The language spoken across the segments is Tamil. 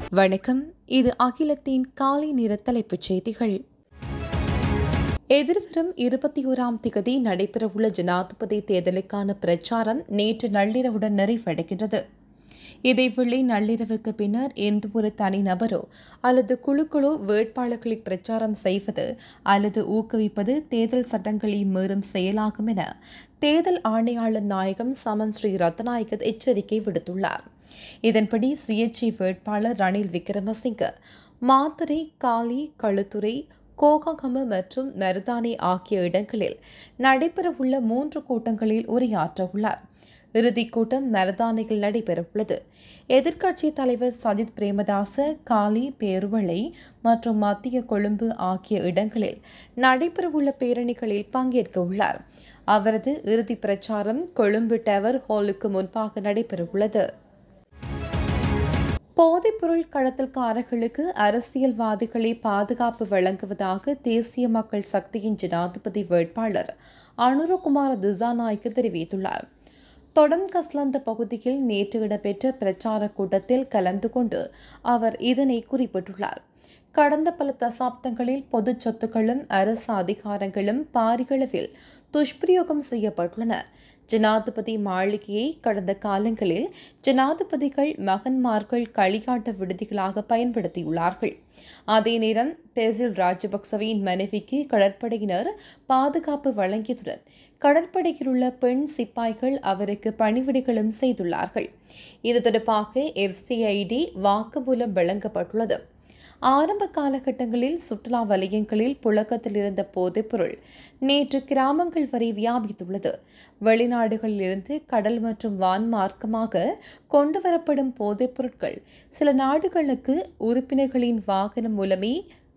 வணக்கம் இது அகிலத்தின் காலை நேர தலைப்புச் செய்திகள் எதிர்வரும் இருபத்தி ஓராம் திகதி நடைபெறவுள்ள ஜனாதிபதி தேர்தலுக்கான பிரச்சாரம் நேற்று நள்ளிரவுடன் நிறைவடைகின்றது இதேவேளை நள்ளிரவுக்கு பின்னர் எந்தவொரு தனிநபரோ அல்லது குழுக்களோ வேட்பாளர்களை பிரச்சாரம் செய்வது அல்லது ஊக்குவிப்பது தேர்தல் சட்டங்களை மீறும் செயலாகும் என தேர்தல் ஆணையாளர் நாயகம் சமன் ஸ்ரீ ரத்நாயக எச்சரிக்கை விடுத்துள்ளார் இதன்படி சுயேட்சை வேட்பாளர் ரணில் விக்ரமசிங்க மாத்தரை காலி களுத்துறை கோககம மற்றும் மருதானி ஆகிய இடங்களில் நடைபெறவுள்ள மூன்று கூட்டங்களில் உரையாற்றவுள்ளார் இறுதிக் கூட்டம் மரதானியில் நடைபெறவுள்ளது எதிர்க்கட்சித் தலைவர் சஜித் பிரேமதாச காலி பேருவளை மற்றும் மத்திய கொழும்பு ஆகிய இடங்களில் நடைபெறவுள்ள பேரணிகளில் பங்கேற்க உள்ளார் அவரது இறுதி பிரச்சாரம் கொழும்பு டவர் ஹாலுக்கு முன்பாக நடைபெறவுள்ளது போதைப்பொருள் கடத்தல்காரர்களுக்கு அரசியல்வாதிகளை பாதுகாப்பு வழங்குவதாக தேசிய மக்கள் சக்தியின் ஜனாதிபதி வேட்பாளர் அனுரகுமார திசாநாய்க்கு தெரிவித்துள்ளார் தொடம் கஸ்லந்த பகுதியில் நேற்று இடம்பெற்ற பிரச்சார கூட்டத்தில் கலந்து கொண்டு அவர் இதனை குறிப்பிட்டுள்ளார் கடந்த பல தசாப்தங்களில் பொது சொத்துக்களும் அரசு அதிகாரங்களும் பாரிகளவில் துஷ்பிரயோகம் செய்யப்பட்டுள்ளன ஜனாதிபதி மாளிகையை கடந்த காலங்களில் ஜனாதிபதிகள் மகன்மார்கள் களியாட்ட விடுதிகளாக பயன்படுத்தியுள்ளார்கள் அதே நேரம் பெசில் ராஜபக்சவின் மனைவிக்கு கடற்படையினர் பாதுகாப்பு வழங்கியதுடன் கடற்படையில் உள்ள பெண் சிப்பாய்கள் அவருக்கு பணிவிடைகளும் செய்துள்ளார்கள் இது தொடர்பாக எஃப்சிஐடி வாக்குமூலம் வழங்கப்பட்டுள்ளது ஆரம்ப காலகட்டங்களில் சுற்றுலா வலயங்களில் புழக்கத்தில் இருந்த போதைப்பொருள் நேற்று கிராமங்கள் வரை வியாபித்துள்ளது வெளிநாடுகளில் இருந்து கடல் மற்றும் வான் மார்க்கமாக கொண்டுவரப்படும் போதைப் பொருட்கள் சில நாடுகளுக்கு உறுப்பினர்களின் வாகனம் மூலமே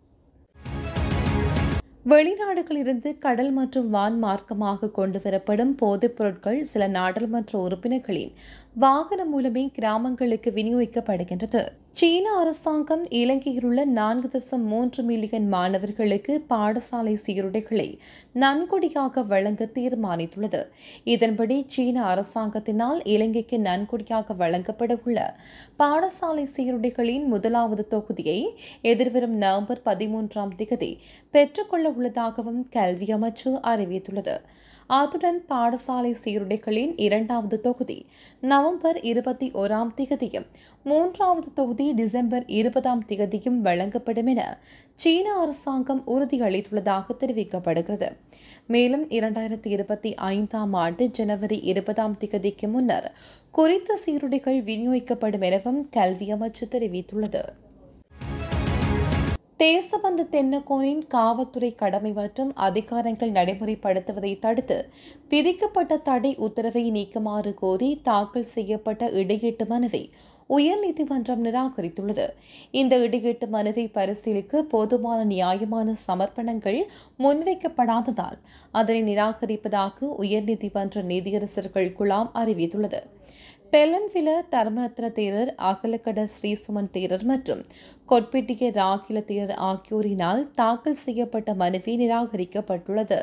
வெளிநாடுகளிலிருந்து கடல் மற்றும் வான் மார்க்கமாக கொண்டுவரப்படும் போதைப் பொருட்கள் சில நாடாளுமன்ற உறுப்பினர்களின் வாகனம் மூலமே கிராமங்களுக்கு விநியோகிக்கப்படுகின்றது சீன அரசாங்கம் இலங்கையில் உள்ள நான்கு தசம் மூன்று மில்லியன் மாணவர்களுக்கு பாடசாலை சீருடைகளை நன்கொடியாக வழங்க தீர்மானித்துள்ளது இதன்படி சீன அரசாங்கத்தினால் இலங்கைக்கு நன்கொடியாக வழங்கப்பட உள்ள பாடசாலை சீருடைகளின் முதலாவது தொகுதியை எதிர்வரும் நவம்பர் பதிமூன்றாம் திகதி பெற்றுக்கொள்ள உள்ளதாகவும் கல்வி அமைச்சு அறிவித்துள்ளது அத்துடன் பாடசாலை சீருடைகளின் இரண்டாவது தொகுதி நவம்பர் இருபத்தி ஓராம் திகதியும் மூன்றாவது தொகுதி டிசம்பர் இருபதாம் திகதியும் வழங்கப்படும் என சீன அரசாங்கம் உறுதியளித்துள்ளதாக தெரிவிக்கப்படுகிறது மேலும் இரண்டாயிரத்தி இருபத்தி ஐந்தாம் ஆண்டு ஜனவரி இருபதாம் திகதிக்கு முன்னர் குறித்த சீருடைகள் விநியோகிக்கப்படும் எனவும் கல்வி அமைச்சு தெரிவித்துள்ளது தேசபந்து தென்னகோனின் காவல்துறை கடமை மற்றும் அதிகாரங்கள் நடைமுறைப்படுத்துவதை தடுத்து விதிக்கப்பட்ட தடை உத்தரவை நீக்குமாறு கோரி தாக்கல் செய்யப்பட்ட இடையீட்டு மனுவை உயர்நீதிமன்றம் நிராகரித்துள்ளது இந்த இடையீட்டு மனுவை பரிசீலிக்க போதுமான நியாயமான சமர்ப்பணங்கள் முன்வைக்கப்படாததால் அதனை நிராகரிப்பதாக உயர்நீதிமன்ற நீதியரசர்கள் குழாம் அறிவித்துள்ளது பெலன்வில தர்மரத்ன தேரர் அகலக்கட ஸ்ரீசுமன் தேரர் மற்றும் கொட்பெட்டிய ராகில தேரர் ஆகியோரினால் தாக்கல் செய்யப்பட்ட மனுவை நிராகரிக்கப்பட்டுள்ளது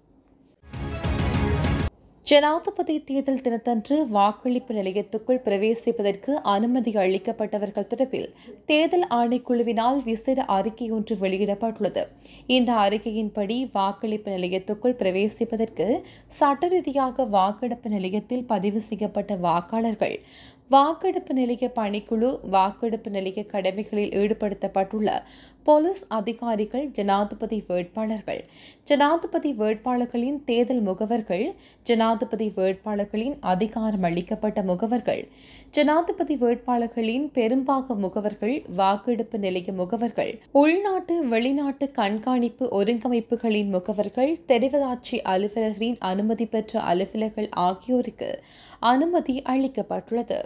ஜனாதிபதி தேர்தல் தினத்தன்று வாக்களிப்பு நிலையத்துக்குள் பிரவேசிப்பதற்கு அனுமதி அளிக்கப்பட்டவர்கள் தொடர்பில் தேர்தல் ஆணைக்குழுவினால் விசேட அறிக்கை ஒன்று வெளியிடப்பட்டுள்ளது இந்த அறிக்கையின்படி வாக்களிப்பு நிலையத்துக்குள் பிரவேசிப்பதற்கு சட்ட ரீதியாக வாக்கெடுப்பு நிலையத்தில் பதிவு செய்யப்பட்ட வாக்காளர்கள் வாக்கெடுப்பு நிலைய பணிக்குழு வாக்கெடுப்பு நிலைய கடமைகளில் ஈடுபடுத்தப்பட்டுள்ள போலீஸ் அதிகாரிகள் ஜனாதிபதி வேட்பாளர்கள் ஜனாதிபதி வேட்பாளர்களின் தேர்தல் முகவர்கள் ஜனாதிபதி வேட்பாளர்களின் அதிகாரம் அளிக்கப்பட்ட முகவர்கள் ஜனாதிபதி வேட்பாளர்களின் பெரும்பாக முகவர்கள் வாக்கெடுப்பு நிலைய முகவர்கள் உள்நாட்டு வெளிநாட்டு கண்காணிப்பு ஒருங்கமைப்புகளின் முகவர்கள் தெரிவதாட்சி அலுவலர்களின் அனுமதி பெற்ற அலுவலர்கள் ஆகியோருக்கு அனுமதி அளிக்கப்பட்டுள்ளது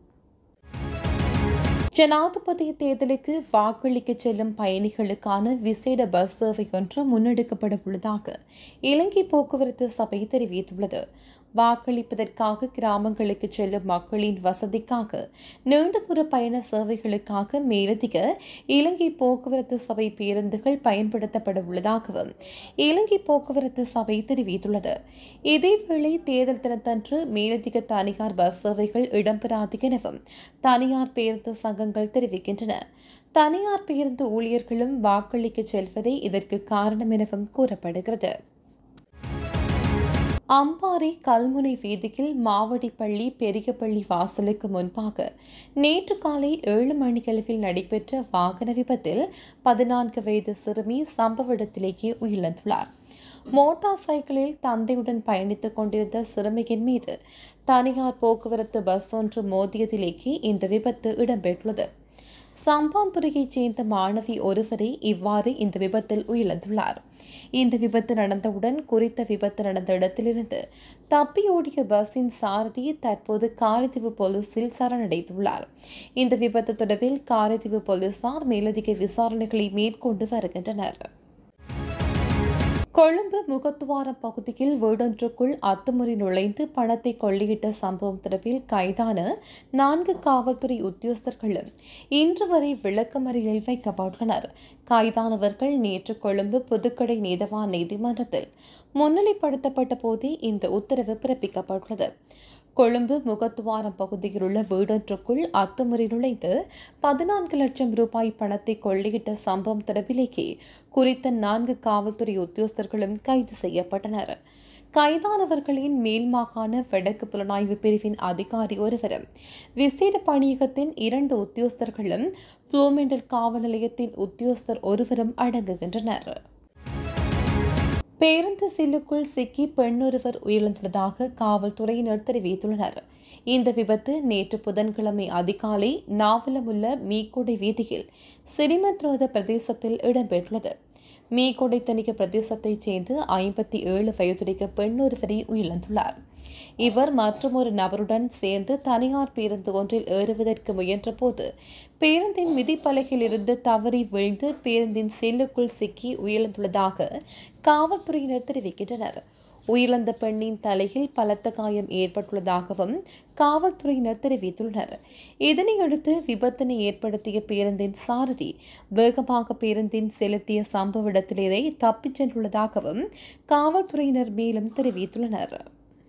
ஜனாதிபதி தேர்தலுக்கு வாக்களிக்க செல்லும் பயணிகளுக்கான விசேட பஸ் சேவை ஒன்று முன்னெடுக்கப்பட உள்ளதாக இலங்கை போக்குவரத்து சபை தெரிவித்துள்ளது வாக்களிப்பதற்காக கிராமங்களுக்கு செல்லும் மக்களின் வசதிக்காக நீண்ட தூர பயண சேவைகளுக்காக மேலதிக இலங்கை போக்குவரத்து சபை பேருந்துகள் பயன்படுத்தப்பட உள்ளதாகவும் இலங்கை போக்குவரத்து சபை தெரிவித்துள்ளது இதேவேளை தேர்தல் தினத்தன்று மேலதிக தனியார் பஸ் சேவைகள் இடம்பெறாது எனவும் தனியார் பேருந்து சங்கங்கள் தெரிவிக்கின்றன தனியார் பேருந்து ஊழியர்களும் வாக்களிக்க செல்வதே இதற்கு காரணம் எனவும் கூறப்படுகிறது அம்பாறை கல்முனை வீதியில் மாவடிப்பள்ளி பெரியபள்ளி வாசலுக்கு முன்பாக நேற்று காலை ஏழு மணியளவில் நடைபெற்ற வாகன விபத்தில் பதினான்கு வயது சிறுமி சம்பவ இடத்திலேயே உயிரிழந்துள்ளார் மோட்டார் சைக்கிளில் தந்தையுடன் பயணித்துக் கொண்டிருந்த சிறுமியின் மீது தனியார் போக்குவரத்து பஸ் ஒன்று மோதியதிலேயே இந்த விபத்து இடம்பெற்றுள்ளது சம்பாந்துறையைச் சேர்ந்த மாணவி ஒருவரே இவ்வாறு இந்த விபத்தில் உயிரிழந்துள்ளார் இந்த விபத்து நடந்தவுடன் குறித்த விபத்து நடந்த இடத்திலிருந்து தப்பியோடிய பஸ்ஸின் சாரதி தற்போது காரைதீவு போலீசில் சரணடைந்துள்ளார் இந்த விபத்து தொடர்பில் காரைதீவு போலீசார் மேலதிக விசாரணைகளை மேற்கொண்டு வருகின்றனர் கொழும்பு முகத்துவாரம் பகுதியில் வீடொன்றுக்குள் அத்துமுறை நுழைந்து பணத்தை கொள்ளையிட்ட சம்பவம் தொடர்பில் கைதான நான்கு காவல்துறை உத்தியோகஸ்தர்களும் இன்று வரை விளக்கமறியலில் வைக்கப்பட்டுள்ளனர் கைதானவர்கள் நேற்று கொழும்பு புதுக்கடை நீதவான் நீதிமன்றத்தில் முன்னிலைப்படுத்தப்பட்ட போதே இந்த உத்தரவு பிறப்பிக்கப்பட்டுள்ளது கொழும்பு முகத்துவாரம் பகுதியில் உள்ள வீடொன்றுக்குள் அத்துமுறை நுழைந்து பதினான்கு லட்சம் ரூபாய் பணத்தை கொள்ளையிட்ட சம்பவம் தொடர்பிலேயே குறித்த நான்கு காவல்துறை உத்தியோகஸ்தர்களும் கைது செய்யப்பட்டனர் கைதானவர்களின் மேல் மாகாண வடக்கு புலனாய்வு பிரிவின் அதிகாரி ஒருவரும் விசேட பணியகத்தின் இரண்டு உத்தியோகஸ்தர்களும் புளோமெண்டல் காவல் நிலையத்தின் உத்தியோகஸ்தர் ஒருவரும் அடங்குகின்றனர் பேருந்து சில்லுக்குள் சிக்கி பெண்ணொருவர் உயிரிழந்துள்ளதாக காவல்துறையினர் தெரிவித்துள்ளனர் இந்த விபத்து நேற்று புதன்கிழமை அதிகாலை நாவலமுள்ள மீக்கொடை வீதியில் சிறிமத்ரோத பிரதேசத்தில் இடம்பெற்றுள்ளது மீக்கொடை தணிக்க பிரதேசத்தைச் சேர்ந்து ஐம்பத்தி ஏழு வயதுடைய பெண்ணொருவரை உயிரிழந்துள்ளார் இவர் மற்றொரு நபருடன் சேர்ந்து தனியார் பேருந்து ஒன்றில் ஏறுவதற்கு முயன்றபோது பேருந்தின் மிதிப்பலகையில் இருந்து தவறி வீழ்ந்து பேருந்தின் செல்லுக்குள் சிக்கி உயிரிழந்துள்ளதாக காவல்துறையினர் தெரிவிக்கின்றனர் உயிரிழந்த பெண்ணின் தலையில் பலத்த காயம் ஏற்பட்டுள்ளதாகவும் காவல்துறையினர் தெரிவித்துள்ளனர் இதனையடுத்து விபத்தினை ஏற்படுத்திய பேருந்தின் சாரதி வேகமாக பேருந்தின் செலுத்திய சம்பவ இடத்திலேயே தப்பிச் சென்றுள்ளதாகவும் காவல்துறையினர் மேலும் தெரிவித்துள்ளனர்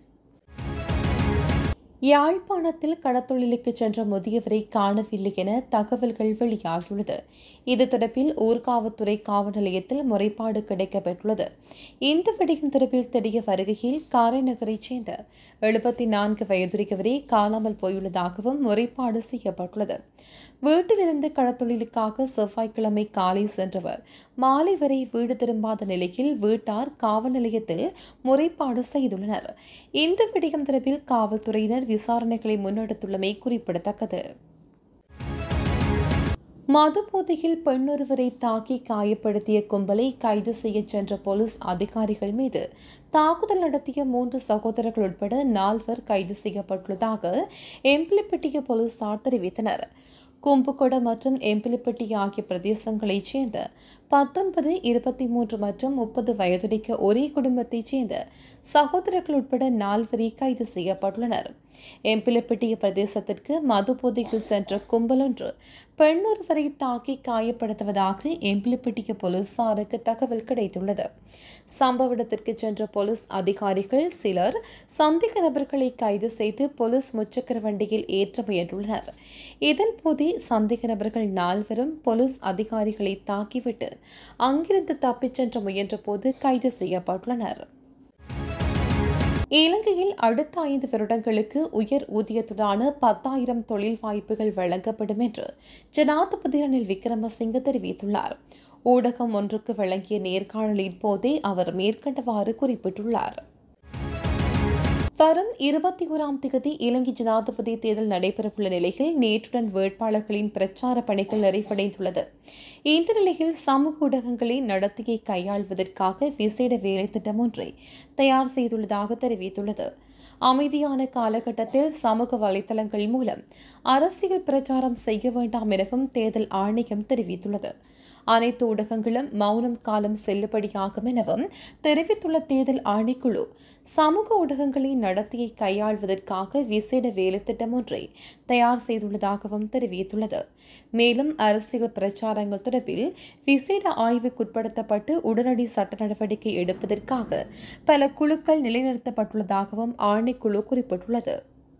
யாழ்ப்பாணத்தில் கடத்தொழிலுக்கு சென்ற முதியவரை காணவில்லை என தகவல்கள் வெளியாகியுள்ளது இது தொடர்பில் ஊர்காவல்துறை காவல் நிலையத்தில் முறைப்பாடு கிடைக்கப்பெற்றுள்ளது இந்த விடயம் தொடர்பில் தெரிய வருகையில் காரைநகரைச் சேர்ந்த எழுபத்தி நான்கு வயதுடையவரே காணாமல் போயுள்ளதாகவும் முறைப்பாடு செய்யப்பட்டுள்ளது வீட்டிலிருந்து கடத்தொழிலுக்காக செவ்வாய்க்கிழமை காலை சென்றவர் மாலை வரை வீடு திரும்பாத நிலையில் வீட்டார் காவல் நிலையத்தில் முறைப்பாடு செய்துள்ளனர் இந்த விடயம் தொடர்பில் காவல்துறையினர் விசாரணைகளை முன்னெடுத்துள்ளமை குறிப்பிடத்தக்கது மது போதையில் பெண்ணொருவரை தாக்கி காயப்படுத்திய கும்பலை கைது செய்யச் சென்ற போலீஸ் அதிகாரிகள் மீது தாக்குதல் நடத்திய மூன்று சகோதரர்கள் உட்பட நால்வர் கைது செய்யப்பட்டுள்ளதாக எம்பிலிப்பட்டிய போலீசார் தெரிவித்தனர் கும்புகொட மற்றும் எம்பிலிப்பட்டி ஆகிய பிரதேசங்களைச் சேர்ந்த பத்தொன்பது இருபத்தி மூன்று மற்றும் முப்பது வயதுடைக்க ஒரே குடும்பத்தைச் சேர்ந்த சகோதரர்கள் உட்பட நால்வரை கைது செய்யப்பட்டுள்ளனர் எம்பிலிப்பட்டிய பிரதேசத்திற்கு மது போதையில் சென்ற கும்பலொன்று பெண்ணொருவரை தாக்கி காயப்படுத்துவதாக எம்பிலிப்பட்டிய போலீசாருக்கு தகவல் கிடைத்துள்ளது சம்பவ இடத்திற்கு சென்ற போலீஸ் அதிகாரிகள் சிலர் சந்தேக நபர்களை கைது செய்து போலீஸ் முச்சக்கர வண்டியில் ஏற்ற முயன்றுள்ளனர் இதன்போதே சந்தேக நபர்கள் நால்வரும் போலீஸ் அதிகாரிகளை தாக்கிவிட்டு அங்கிருந்து தப்பிச் சென்ற முயன்றபோது கைது செய்யப்பட்டுள்ளனர் இலங்கையில் அடுத்த ஐந்து வருடங்களுக்கு உயர் ஊதியத்துடான பத்தாயிரம் தொழில் வாய்ப்புகள் வழங்கப்படும் என்று ஜனாதிபதி ரணில் விக்ரமசிங்க தெரிவித்துள்ளார் ஊடகம் ஒன்றுக்கு வழங்கிய நேர்காணலின் போதே அவர் மேற்கண்டவாறு குறிப்பிட்டுள்ளார் வரும் இருபத்தி ஓராம் தேதி இலங்கை ஜனாதிபதி தேர்தல் நடைபெறவுள்ள நிலையில் நேற்றுடன் வேட்பாளர்களின் பிரச்சார பணிகள் நிறைவடைந்துள்ளது இந்த நிலையில் சமூக ஊடகங்களை நடத்தியை கையாள்வதற்காக விசேட வேலை திட்டம் ஒன்றை தயார் செய்துள்ளதாக தெரிவித்துள்ளது அமைதியான காலகட்டத்தில் சமூக வலைதளங்கள் மூலம் அரசியல் பிரச்சாரம் செய்ய வேண்டாம் எனவும் தேர்தல் ஆணையம் தெரிவித்துள்ளது அனைத்து ஊடகங்களும் மௌனம் காலம் செல்லுபடியாகும் எனவும் தெரிவித்துள்ள தேர்தல் ஆணைக்குழு சமூக ஊடகங்களை நடத்தியை கையாள்வதற்காக விசேட வேலைத்திட்டம் ஒன்றை தயார் செய்துள்ளதாகவும் தெரிவித்துள்ளது மேலும் அரசியல் பிரச்சாரங்கள் தொடர்பில் விசேட ஆய்வுக்குட்படுத்தப்பட்டு உடனடி சட்ட நடவடிக்கை எடுப்பதற்காக பல குழுக்கள் நிலைநிறுத்தப்பட்டுள்ளதாகவும் ஆணைக்குழு குறிப்பிட்டுள்ளது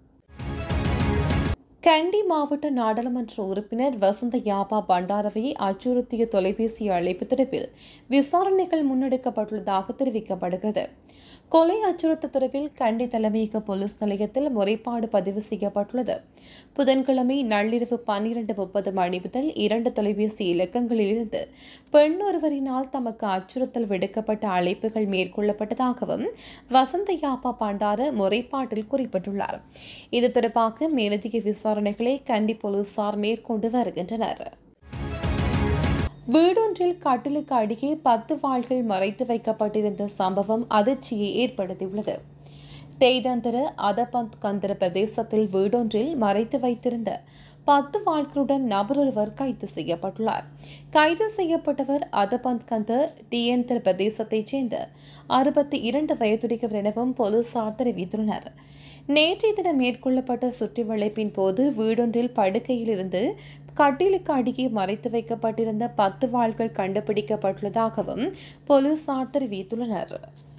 கண்டி மாவட்ட நாடாளுமன்ற உறுப்பினர் வசந்த யாபா பண்டாரவை அச்சுறுத்திய தொலைபேசி அழைப்பு தொடர்பில் விசாரணைகள் முன்னெடுக்கப்பட்டுள்ளதாக தெரிவிக்கப்படுகிறது கொலை அச்சுறுத்த தொடர்பில் கண்டி தலைமையக போலீஸ் நிலையத்தில் முறைப்பாடு பதிவு செய்யப்பட்டுள்ளது புதன்கிழமை நள்ளிரவு பன்னிரண்டு முப்பது மணி முதல் இரண்டு தொலைபேசி இலக்கங்களிலிருந்து பெண் ஒருவரினால் தமக்கு அச்சுறுத்தல் விடுக்கப்பட்ட அழைப்புகள் மேற்கொள்ளப்பட்டதாகவும் வசந்த யாபா பண்டார முறைப்பாட்டில் குறிப்பிட்டுள்ளார் இது தொடர்பாக மேலதிக விசாரணைகளை கண்டி போலீசார் மேற்கொண்டு வருகின்றனர் வீடொன்றில் கட்டிலுக்கு அடியே பத்து வாள்கள் மறைத்து வைக்கப்பட்டிருந்த சம்பவம் அதிர்ச்சியை ஏற்படுத்தியுள்ளது தேய்தந்திர அதபந்த் கந்திர பிரதேசத்தில் வீடொன்றில் மறைத்து வைத்திருந்த பத்து வாள்களுடன் நபரொருவர் கைது செய்யப்பட்டுள்ளார் கைது செய்யப்பட்டவர் அதபந்த் கந்த டியந்திர பிரதேசத்தைச் சேர்ந்த அறுபத்தி இரண்டு வயதுடையவர் எனவும் போலீசார் தெரிவித்துள்ளனர் நேற்றைய தினம் மேற்கொள்ளப்பட்ட சுற்றி வளைப்பின் போது வீடொன்றில் படுக்கையில் இருந்து கட்டிலுக்கு அடியே மறைத்து வைக்கப்பட்டிருந்த பத்து வாள்கள் கண்டுபிடிக்கப்பட்டுள்ளதாகவும் போலீசார் தெரிவித்துள்ளனர்